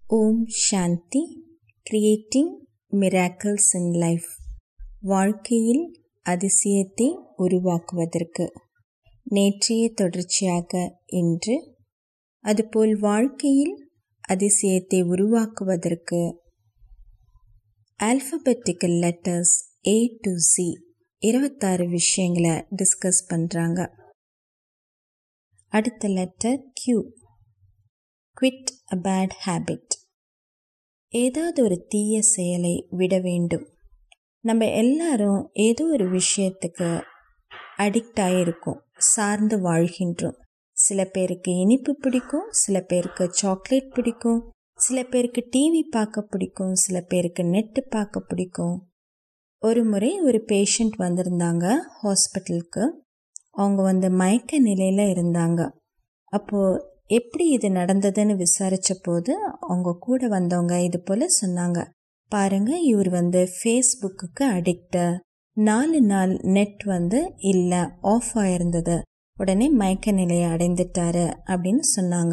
ஓம் சாந்தி creating miracles in life வாழ்க்கையில் அதிசயத்தை உருவாக்குவதற்கு நேற்றைய தொடர்ச்சியாக இன்று அதுபோல் வாழ்க்கையில் அதிசயத்தை உருவாக்குவதற்கு alphabetical letters A to C இருபத்தாறு விஷயங்களை டிஸ்கஸ் பண்ணுறாங்க அடுத்த letter Q quit a bad habit ஏதாவது ஒரு தீய செயலை விட வேண்டும் நம்ம எல்லாரும் ஏதோ ஒரு விஷயத்துக்கு அடிக்ட் ஆகிருக்கோம் சார்ந்து வாழ்கின்றோம் சில பேருக்கு இனிப்பு பிடிக்கும் சில பேருக்கு சாக்லேட் பிடிக்கும் சில பேருக்கு டிவி பார்க்க பிடிக்கும் சில பேருக்கு நெட்டு பார்க்க பிடிக்கும் ஒரு முறை ஒரு பேஷண்ட் வந்திருந்தாங்க ஹாஸ்பிட்டலுக்கு அவங்க வந்து மயக்க நிலையில் இருந்தாங்க அப்போது எப்படி இது நடந்ததுன்னு விசாரித்த போது அவங்க கூட வந்தவங்க இது போல் சொன்னாங்க பாருங்க இவர் வந்து ஃபேஸ்புக்கு அடிக்ட்டு நாலு நாள் நெட் வந்து இல்லை ஆஃப் ஆயிருந்தது உடனே மயக்க நிலையை அடைந்துட்டாரு அப்படின்னு சொன்னாங்க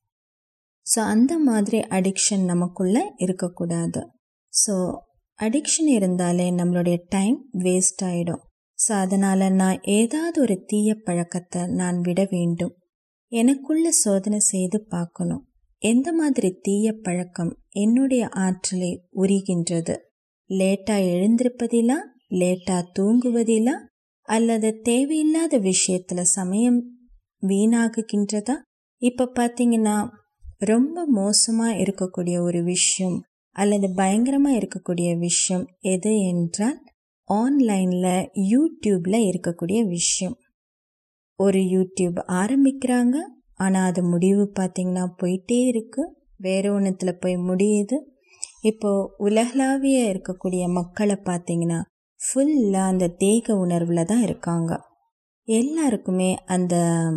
ஸோ அந்த மாதிரி அடிக்ஷன் நமக்குள்ளே இருக்கக்கூடாது ஸோ அடிக்ஷன் இருந்தாலே நம்மளுடைய டைம் வேஸ்ட் ஆகிடும் ஸோ அதனால் நான் ஏதாவது ஒரு தீய பழக்கத்தை நான் விட வேண்டும் எனக்குள்ள சோதனை செய்து பார்க்கணும் எந்த மாதிரி தீய பழக்கம் என்னுடைய ஆற்றலை உரிகின்றது லேட்டாக எழுந்திருப்பதிலா லேட்டாக தூங்குவதிலா அல்லது தேவையில்லாத விஷயத்தில் சமயம் வீணாகுகின்றதா இப்போ பார்த்தீங்கன்னா ரொம்ப மோசமாக இருக்கக்கூடிய ஒரு விஷயம் அல்லது பயங்கரமாக இருக்கக்கூடிய விஷயம் எது என்றால் ஆன்லைனில் யூடியூப்பில் இருக்கக்கூடிய விஷயம் ஒரு யூடியூப் ஆரம்பிக்கிறாங்க ஆனால் அது முடிவு பார்த்திங்கன்னா போயிட்டே இருக்குது வேற ஒன்றுத்தில் போய் முடியுது இப்போது உலகளாவிய இருக்கக்கூடிய மக்களை பார்த்திங்கன்னா ஃபுல்லாக அந்த தேக உணர்வில் தான் இருக்காங்க எல்லாருக்குமே அந்த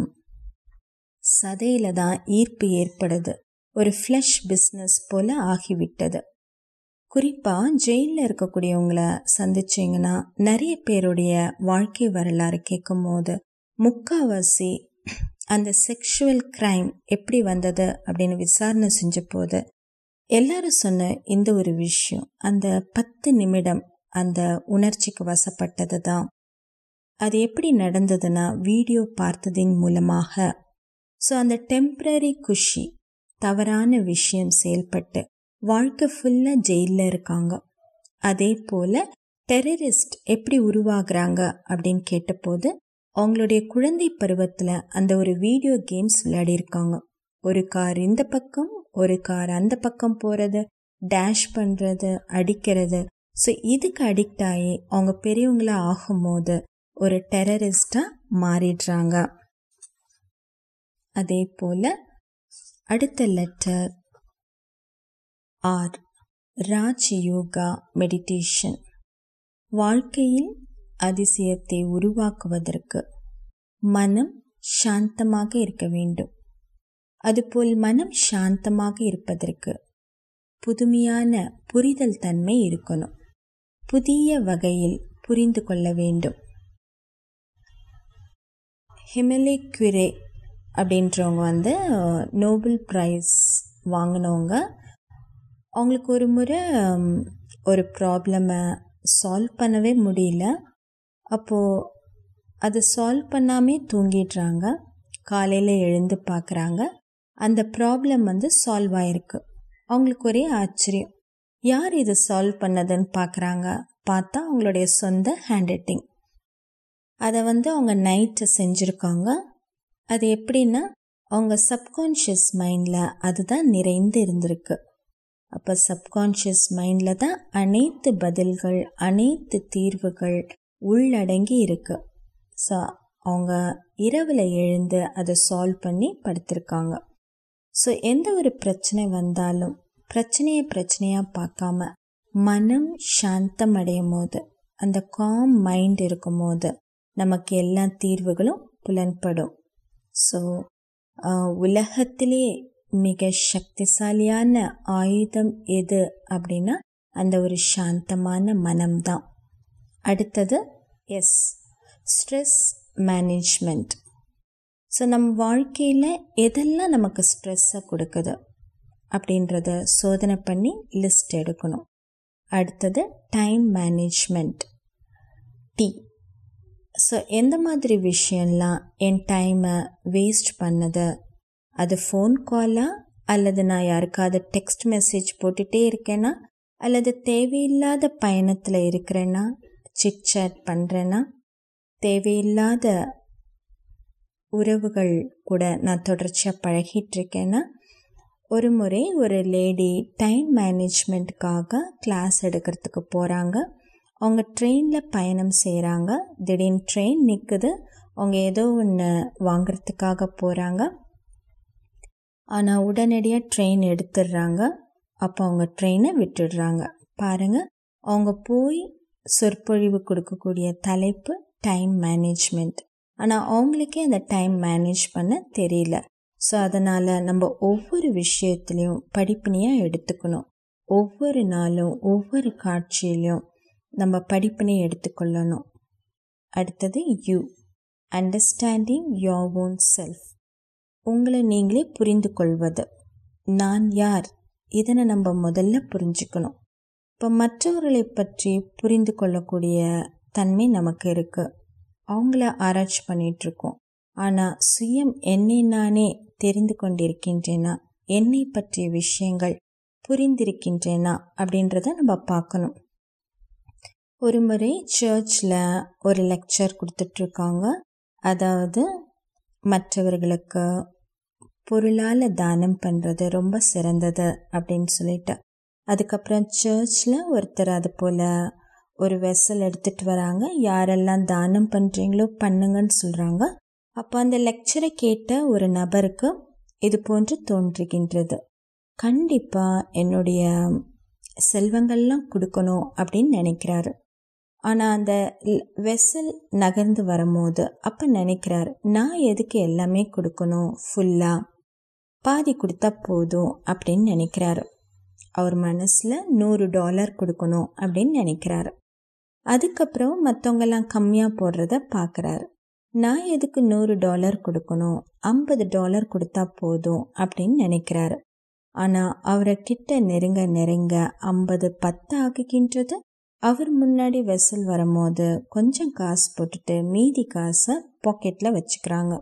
சதையில் தான் ஈர்ப்பு ஏற்படுது ஒரு ஃப்ளஷ் பிஸ்னஸ் போல் ஆகிவிட்டது குறிப்பாக ஜெயிலில் இருக்கக்கூடியவங்கள சந்திச்சிங்கன்னா நிறைய பேருடைய வாழ்க்கை வரலாறு கேட்கும் போது முக்காவாசி அந்த செக்ஷுவல் கிரைம் எப்படி வந்தது அப்படின்னு விசாரணை செஞ்ச போது எல்லாரும் சொன்ன இந்த ஒரு விஷயம் அந்த பத்து நிமிடம் அந்த உணர்ச்சிக்கு வசப்பட்டது தான் அது எப்படி நடந்ததுன்னா வீடியோ பார்த்ததின் மூலமாக ஸோ அந்த டெம்ப்ரரி குஷி தவறான விஷயம் செயல்பட்டு வாழ்க்கை ஃபுல்லாக ஜெயிலில் இருக்காங்க அதே போல் டெரரிஸ்ட் எப்படி உருவாகிறாங்க அப்படின்னு கேட்டபோது அவங்களுடைய குழந்தை பருவத்தில் அந்த ஒரு வீடியோ கேம்ஸ் விளையாடிருக்காங்க ஒரு கார் இந்த பக்கம் ஒரு கார் அந்த பக்கம் போகிறது டேஷ் பண்ணுறது அடிக்கிறது ஸோ இதுக்கு அடிக்ட் ஆகி அவங்க பெரியவங்களாக ஆகும்போது ஒரு டெரரிஸ்டாக மாறிடுறாங்க அதே போல் அடுத்த letter R Raj yoga meditation வாழ்க்கையில் அதிசயத்தை உருவாக்குவதற்கு மனம் சாந்தமாக இருக்க வேண்டும் அதுபோல் மனம் சாந்தமாக இருப்பதற்கு புதுமையான புரிதல் தன்மை இருக்கணும் புதிய வகையில் புரிந்து கொள்ள வேண்டும் ஹிமலே குரே அப்படின்றவங்க வந்து நோபல் ப்ரைஸ் வாங்கினவங்க அவங்களுக்கு ஒரு முறை ஒரு ப்ராப்ளமை சால்வ் பண்ணவே முடியல அப்போது அதை சால்வ் பண்ணாமே தூங்கிடுறாங்க காலையில் எழுந்து பார்க்குறாங்க அந்த ப்ராப்ளம் வந்து சால்வ் ஆகிருக்கு அவங்களுக்கு ஒரே ஆச்சரியம் யார் இதை சால்வ் பண்ணதுன்னு பார்க்குறாங்க பார்த்தா அவங்களுடைய சொந்த ஹேண்ட் ரைட்டிங் அதை வந்து அவங்க நைட்டு செஞ்சுருக்காங்க அது எப்படின்னா அவங்க சப்கான்ஷியஸ் மைண்டில் அதுதான் நிறைந்து இருந்திருக்கு அப்போ சப்கான்ஷியஸ் மைண்டில் தான் அனைத்து பதில்கள் அனைத்து தீர்வுகள் உள்ளடங்கி இருக்கு ஸோ அவங்க இரவில் எழுந்து அதை சால்வ் பண்ணி படுத்திருக்காங்க ஸோ எந்த ஒரு பிரச்சனை வந்தாலும் பிரச்சனையை பிரச்சனையாக பார்க்காம மனம் சாந்தம் அடையும் போது அந்த காம் மைண்ட் இருக்கும் போது நமக்கு எல்லா தீர்வுகளும் புலன்படும் ஸோ உலகத்திலே மிக சக்திசாலியான ஆயுதம் எது அப்படின்னா அந்த ஒரு சாந்தமான மனம்தான் அடுத்தது எஸ் ஸ்ட்ரெஸ் மேனேஜ்மெண்ட் ஸோ நம்ம வாழ்க்கையில் எதெல்லாம் நமக்கு ஸ்ட்ரெஸ்ஸை கொடுக்குது அப்படின்றத சோதனை பண்ணி லிஸ்ட் எடுக்கணும் அடுத்தது டைம் மேனேஜ்மெண்ட் டி ஸோ எந்த மாதிரி விஷயம்லாம் என் டைமை வேஸ்ட் பண்ணது அது ஃபோன் காலா அல்லது நான் யாருக்காவது டெக்ஸ்ட் மெசேஜ் போட்டுகிட்டே இருக்கேனா அல்லது தேவையில்லாத பயணத்தில் இருக்கிறேன்னா சிட் சேட் பண்ணுறேன்னா தேவையில்லாத உறவுகள் கூட நான் தொடர்ச்சியாக பழகிட்டு இருக்கேன்னா ஒரு முறை ஒரு லேடி டைம் மேனேஜ்மெண்ட்டுக்காக கிளாஸ் எடுக்கிறதுக்கு போகிறாங்க அவங்க ட்ரெயினில் பயணம் செய்கிறாங்க திடீர்னு ட்ரெயின் நிற்குது அவங்க ஏதோ ஒன்று வாங்கிறதுக்காக போகிறாங்க ஆனால் உடனடியாக ட்ரெயின் எடுத்துடுறாங்க அப்போ அவங்க ட்ரெயினை விட்டுடுறாங்க பாருங்கள் அவங்க போய் சொற்பொழிவு கொடுக்கக்கூடிய தலைப்பு டைம் மேனேஜ்மெண்ட் ஆனால் அவங்களுக்கே அந்த டைம் மேனேஜ் பண்ண தெரியல ஸோ அதனால் நம்ம ஒவ்வொரு விஷயத்துலையும் படிப்பினையாக எடுத்துக்கணும் ஒவ்வொரு நாளும் ஒவ்வொரு காட்சியிலையும் நம்ம படிப்பினை எடுத்துக்கொள்ளணும் அடுத்தது U understanding your own self உங்களை நீங்களே புரிந்து கொள்வது நான் யார் இதனை நம்ம முதல்ல புரிஞ்சுக்கணும் இப்போ மற்றவர்களை பற்றி புரிந்து கொள்ளக்கூடிய தன்மை நமக்கு இருக்குது அவங்கள ஆராய்ச்சி பண்ணிகிட்ருக்கோம் ஆனால் சுயம் என்னை நானே தெரிந்து கொண்டிருக்கின்றேனா என்னை பற்றிய விஷயங்கள் புரிந்திருக்கின்றேனா அப்படின்றத நம்ம பார்க்கணும் ஒரு முறை சர்ச்சில் ஒரு லெக்சர் கொடுத்துட்ருக்காங்க அதாவது மற்றவர்களுக்கு பொருளால் தானம் பண்ணுறது ரொம்ப சிறந்தது அப்படின்னு சொல்லிட்டு அதுக்கப்புறம் சர்ச்சில் ஒருத்தர் அது போல் ஒரு வெசல் எடுத்துகிட்டு வராங்க யாரெல்லாம் தானம் பண்ணுறீங்களோ பண்ணுங்கன்னு சொல்கிறாங்க அப்போ அந்த லெக்சரை கேட்ட ஒரு நபருக்கு இது போன்று தோன்றுகின்றது கண்டிப்பாக என்னுடைய செல்வங்கள்லாம் கொடுக்கணும் அப்படின்னு நினைக்கிறாரு ஆனால் அந்த வெசல் நகர்ந்து வரும்போது அப்போ நினைக்கிறாரு நான் எதுக்கு எல்லாமே கொடுக்கணும் ஃபுல்லாக பாதி கொடுத்தா போதும் அப்படின்னு நினைக்கிறாரு அவர் மனசில் நூறு டாலர் கொடுக்கணும் அப்படின்னு நினைக்கிறாரு அதுக்கப்புறம் மற்றவங்கெல்லாம் கம்மியாக போடுறத பார்க்குறாரு நான் எதுக்கு நூறு டாலர் கொடுக்கணும் ஐம்பது டாலர் கொடுத்தா போதும் அப்படின்னு நினைக்கிறாரு ஆனால் அவரை கிட்ட நெருங்க நெருங்க ஐம்பது பத்து ஆகுகின்றது அவர் முன்னாடி வெசல் வரும்போது கொஞ்சம் காசு போட்டுட்டு மீதி காசை பாக்கெட்டில் வச்சுக்கிறாங்க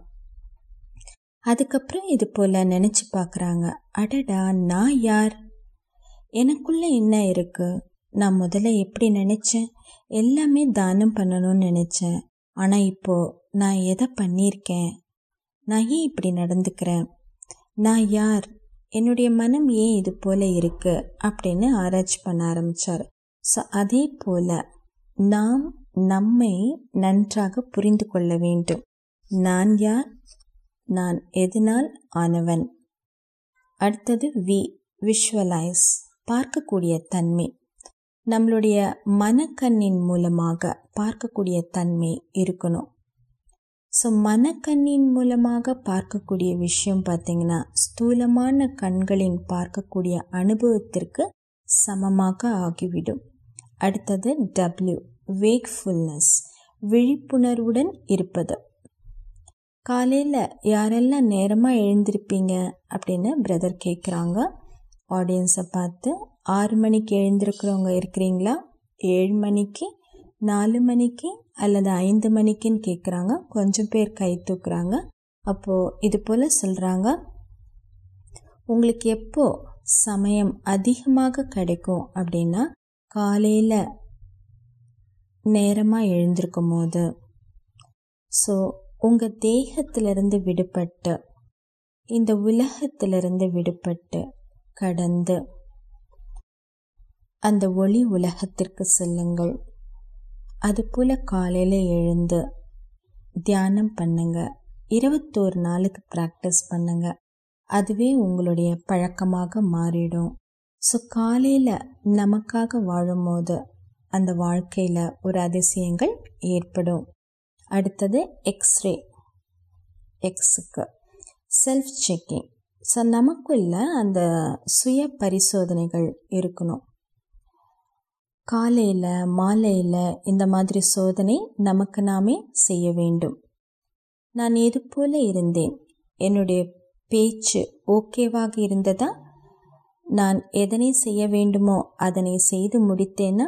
அதுக்கப்புறம் இது போல் நினச்சி பார்க்குறாங்க அடடா நான் யார் எனக்குள்ளே என்ன இருக்குது நான் முதல்ல எப்படி நினச்சேன் எல்லாமே தானம் பண்ணணும்னு நினச்சேன் ஆனால் இப்போது நான் எதை பண்ணியிருக்கேன் நான் ஏன் இப்படி நடந்துக்கிறேன் நான் யார் என்னுடைய மனம் ஏன் இது போல் இருக்குது அப்படின்னு ஆராய்ச்சி பண்ண ஆரம்பித்தார் ஸோ அதே போல் நாம் நம்மை நன்றாக புரிந்து கொள்ள வேண்டும் நான் யார் நான் எதனால் ஆனவன் அடுத்தது வி விஷுவலைஸ் பார்க்கக்கூடிய தன்மை நம்மளுடைய மனக்கண்ணின் மூலமாக பார்க்கக்கூடிய தன்மை இருக்கணும் ஸோ மனக்கண்ணின் மூலமாக பார்க்கக்கூடிய விஷயம் பார்த்திங்கன்னா ஸ்தூலமான கண்களின் பார்க்கக்கூடிய அனுபவத்திற்கு சமமாக ஆகிவிடும் அடுத்தது டபிள்யூ வேக்ஃபுல்னஸ் விழிப்புணர்வுடன் இருப்பது காலையில் யாரெல்லாம் நேரமாக எழுந்திருப்பீங்க அப்படின்னு பிரதர் கேட்குறாங்க ஆடியன்ஸை பார்த்து ஆறு மணிக்கு எழுந்திருக்கிறவங்க இருக்கிறீங்களா ஏழு மணிக்கு நாலு மணிக்கு அல்லது ஐந்து மணிக்குன்னு கேட்குறாங்க கொஞ்சம் பேர் கை தூக்குறாங்க அப்போது இது போல் சொல்கிறாங்க உங்களுக்கு எப்போ சமயம் அதிகமாக கிடைக்கும் அப்படின்னா காலையில் நேரமாக எழுந்திருக்கும் போது ஸோ உங்கள் தேகத்திலிருந்து விடுபட்டு இந்த உலகத்திலிருந்து விடுபட்டு கடந்து அந்த ஒளி உலகத்திற்கு செல்லுங்கள் அதுபோல் காலையில் எழுந்து தியானம் பண்ணுங்க இருபத்தோரு நாளுக்கு ப்ராக்டிஸ் பண்ணுங்க அதுவே உங்களுடைய பழக்கமாக மாறிடும் ஸோ காலையில் நமக்காக வாழும்போது அந்த வாழ்க்கையில் ஒரு அதிசயங்கள் ஏற்படும் அடுத்தது எக்ஸ்ரே எக்ஸுக்கு செல்ஃப் செக்கிங் ஸோ நமக்குள்ள அந்த சுய பரிசோதனைகள் இருக்கணும் காலையில் மாலையில் இந்த மாதிரி சோதனை நமக்கு நாமே செய்ய வேண்டும் நான் எது போல இருந்தேன் என்னுடைய பேச்சு ஓகேவாக இருந்ததா நான் எதனை செய்ய வேண்டுமோ அதனை செய்து முடித்தேன்னா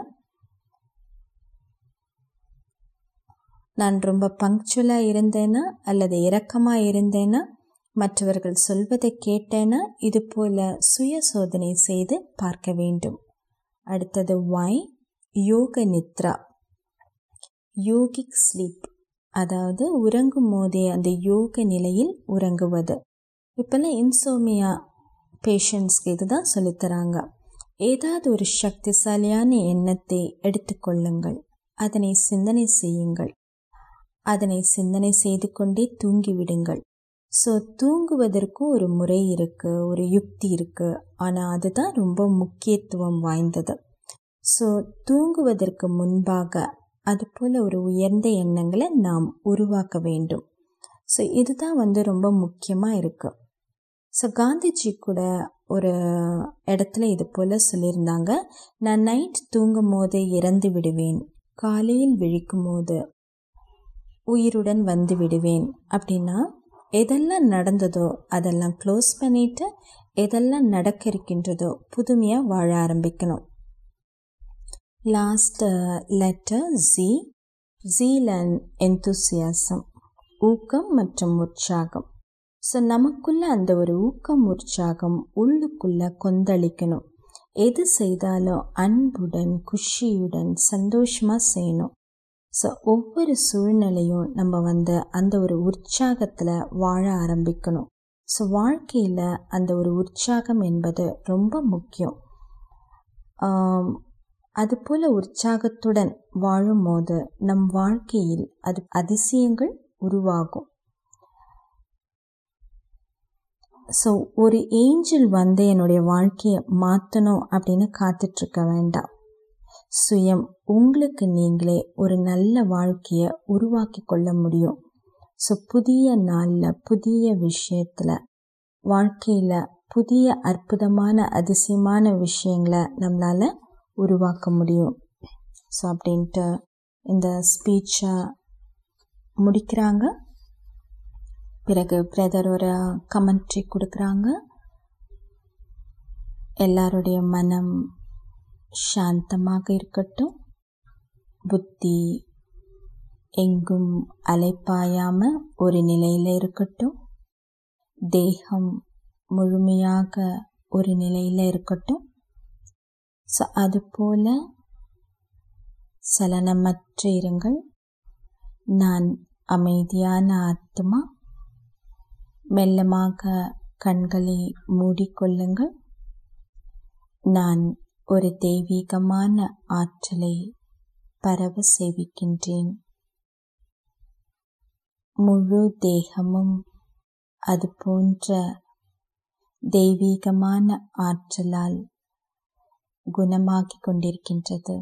நான் ரொம்ப பங்க்சுவலாக இருந்தேன்னா அல்லது இரக்கமாக இருந்தேன்னா மற்றவர்கள் சொல்வதை கேட்டேன்னா இது போல சுய சோதனை செய்து பார்க்க வேண்டும் அடுத்தது வாய் யோக நித்ரா யோகிக் ஸ்லீப் அதாவது உறங்கும் போதே அந்த யோக நிலையில் உறங்குவது இப்போல்லாம் இன்சோமியா பேஷண்ட்ஸ்க்கு இதுதான் சொல்லித்தராங்க ஏதாவது ஒரு சக்திசாலியான எண்ணத்தை எடுத்துக்கொள்ளுங்கள் அதனை சிந்தனை செய்யுங்கள் அதனை சிந்தனை செய்து கொண்டே தூங்கிவிடுங்கள் ஸோ தூங்குவதற்கும் ஒரு முறை இருக்குது ஒரு யுக்தி இருக்குது ஆனால் அதுதான் ரொம்ப முக்கியத்துவம் வாய்ந்தது ஸோ தூங்குவதற்கு முன்பாக அதுபோல் ஒரு உயர்ந்த எண்ணங்களை நாம் உருவாக்க வேண்டும் ஸோ இதுதான் வந்து ரொம்ப முக்கியமாக இருக்குது ஸோ காந்திஜி கூட ஒரு இடத்துல இது போல் சொல்லியிருந்தாங்க நான் நைட் தூங்கும் போது இறந்து விடுவேன் காலையில் விழிக்கும் போது உயிருடன் வந்து விடுவேன் அப்படின்னா எதெல்லாம் நடந்ததோ அதெல்லாம் க்ளோஸ் பண்ணிட்டு எதெல்லாம் நடக்க இருக்கின்றதோ புதுமையாக வாழ ஆரம்பிக்கணும் last letter Z zeal and enthusiasm ஊக்கம் மற்றும் உற்சாகம் ஸோ நமக்குள்ள அந்த ஒரு ஊக்கம் உற்சாகம் உள்ளுக்குள்ள கொந்தளிக்கணும் எது செய்தாலும் அன்புடன் குஷியுடன் சந்தோஷமாக செய்யணும் ஸோ ஒவ்வொரு சூழ்நிலையும் நம்ம வந்து அந்த ஒரு உற்சாகத்தில் வாழ ஆரம்பிக்கணும் ஸோ வாழ்க்கையில் அந்த ஒரு உற்சாகம் என்பது ரொம்ப முக்கியம் அதுபோல் உற்சாகத்துடன் வாழும்போது நம் வாழ்க்கையில் அது அதிசயங்கள் உருவாகும் ஸோ ஒரு ஏஞ்சல் வந்து என்னுடைய வாழ்க்கையை மாற்றணும் அப்படின்னு காத்துட்ருக்க வேண்டாம் சுயம் உங்களுக்கு நீங்களே ஒரு நல்ல வாழ்க்கையை உருவாக்கி கொள்ள முடியும் ஸோ புதிய நாளில் புதிய விஷயத்தில் வாழ்க்கையில் புதிய அற்புதமான அதிசயமான விஷயங்களை நம்மளால் உருவாக்க முடியும் ஸோ அப்படின்ட்டு இந்த ஸ்பீச்சை முடிக்கிறாங்க பிறகு பிரதர் ஒரு கமெண்ட்ரி கொடுக்குறாங்க எல்லாருடைய மனம் சாந்தமாக இருக்கட்டும் புத்தி எங்கும் அலைப்பாயாம ஒரு நிலையில் இருக்கட்டும் தேகம் முழுமையாக ஒரு நிலையில் இருக்கட்டும் ஸோ அதுபோல சலனமற்ற இருங்கள் நான் அமைதியான ஆத்மா மெல்லமாக கண்களை மூடிக்கொள்ளுங்கள் நான் ஒரு தெய்வீகமான ஆற்றலை பரவ சேவிக்கின்றேன் முழு தேகமும் அது போன்ற தெய்வீகமான ஆற்றலால் குணமாகிக் கொண்டிருக்கின்றது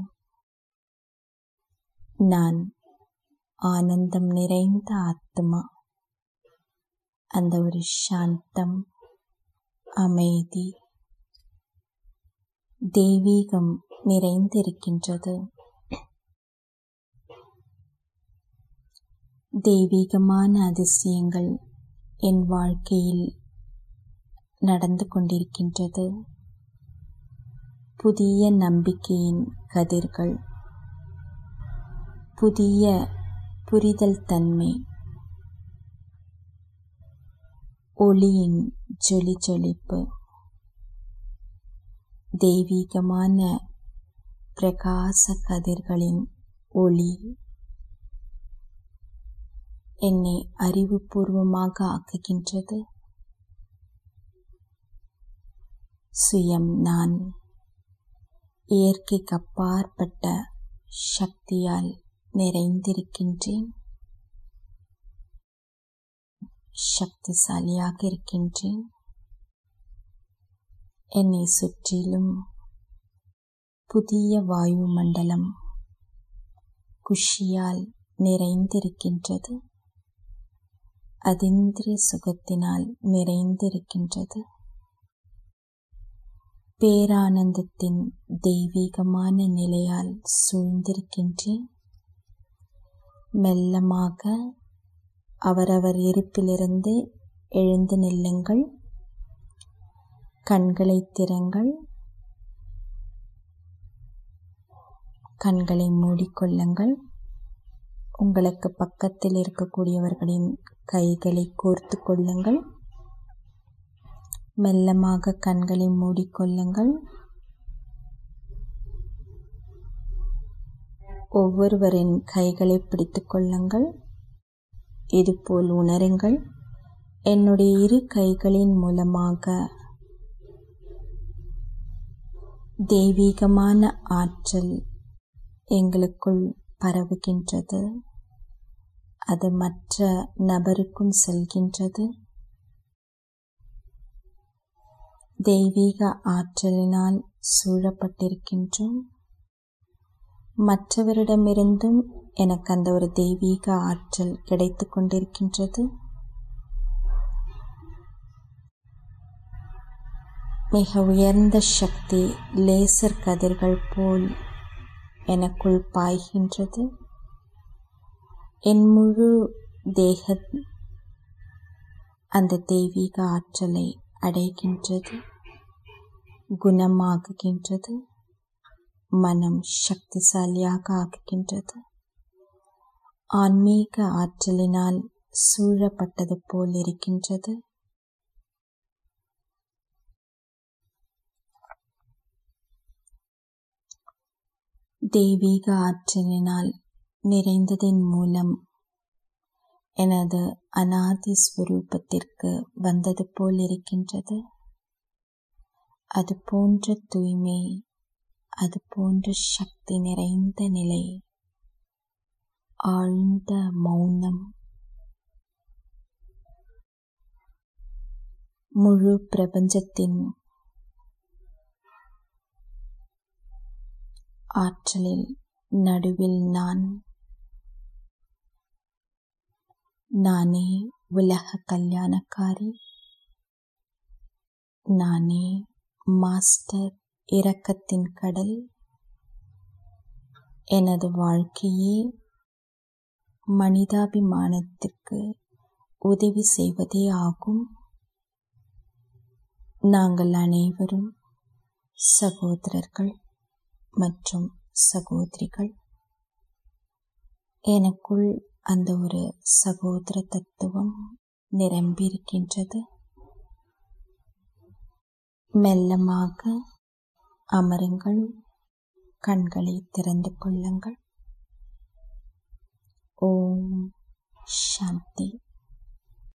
நான் ஆனந்தம் நிறைந்த ஆத்மா அந்த ஒரு சாந்தம் அமைதி தெய்வீகம் நிறைந்திருக்கின்றது தெய்வீகமான அதிசயங்கள் என் வாழ்க்கையில் நடந்து கொண்டிருக்கின்றது புதிய நம்பிக்கையின் கதிர்கள் புதிய புரிதல் தன்மை ஒளியின் ஜொலி ஜொலிப்பு தெய்வீகமான பிரகாச கதிர்களின் ஒளி என்னை அறிவுபூர்வமாக ஆக்குகின்றது சுயம் நான் இயற்கைக்கு அப்பாற்பட்ட சக்தியால் நிறைந்திருக்கின்றேன் சக்திசாலியாக இருக்கின்றேன் என்னை சுற்றிலும் புதிய வாயு மண்டலம் குஷியால் நிறைந்திருக்கின்றது அதிந்திரிய சுகத்தினால் நிறைந்திருக்கின்றது பேரானந்தத்தின் தெய்வீகமான நிலையால் சூழ்ந்திருக்கின்றேன் மெல்லமாக அவரவர் இருப்பிலிருந்து எழுந்து நில்லுங்கள் கண்களை திறங்கள் கண்களை மூடிக்கொள்ளுங்கள் உங்களுக்கு பக்கத்தில் இருக்கக்கூடியவர்களின் கைகளை கோர்த்து கொள்ளுங்கள் மெல்லமாக கண்களை மூடிக்கொள்ளுங்கள் ஒவ்வொருவரின் கைகளை பிடித்துக் கொள்ளுங்கள் இதுபோல் உணருங்கள் என்னுடைய இரு கைகளின் மூலமாக தெய்வீகமான ஆற்றல் எங்களுக்குள் பரவுகின்றது அது மற்ற நபருக்கும் செல்கின்றது தெய்வீக ஆற்றலினால் சூழப்பட்டிருக்கின்றோம் மற்றவரிடமிருந்தும் எனக்கு அந்த ஒரு தெய்வீக ஆற்றல் கிடைத்து கொண்டிருக்கின்றது மிக உயர்ந்த சக்தி லேசர் கதிர்கள் போல் எனக்குள் பாய்கின்றது என் முழு தேக அந்த தெய்வீக ஆற்றலை அடைகின்றது குணமாகுகின்றது மனம் சக்திசாலியாக ஆக்குகின்றது ஆன்மீக ஆற்றலினால் சூழப்பட்டது போல் இருக்கின்றது தெய்வீக ஆற்றலினால் நிறைந்ததின் மூலம் எனது அனாதி ஸ்வரூபத்திற்கு வந்தது போல் இருக்கின்றது அது போன்ற தூய்மை அது போன்ற சக்தி நிறைந்த நிலை ஆழ்ந்த மௌனம் முழு பிரபஞ்சத்தின் ஆற்றலில் நடுவில் நான் நானே உலக கல்யாணக்காரி நானே மாஸ்டர் இரக்கத்தின் கடல் எனது வாழ்க்கையே மனிதாபிமானத்திற்கு உதவி செய்வதே ஆகும் நாங்கள் அனைவரும் சகோதரர்கள் மற்றும் சகோதரிகள் எனக்குள் அந்த ஒரு சகோதர தத்துவம் நிரம்பியிருக்கின்றது மெல்லமாக அமருங்கள் கண்களை திறந்து கொள்ளுங்கள் ஓம் சாந்தி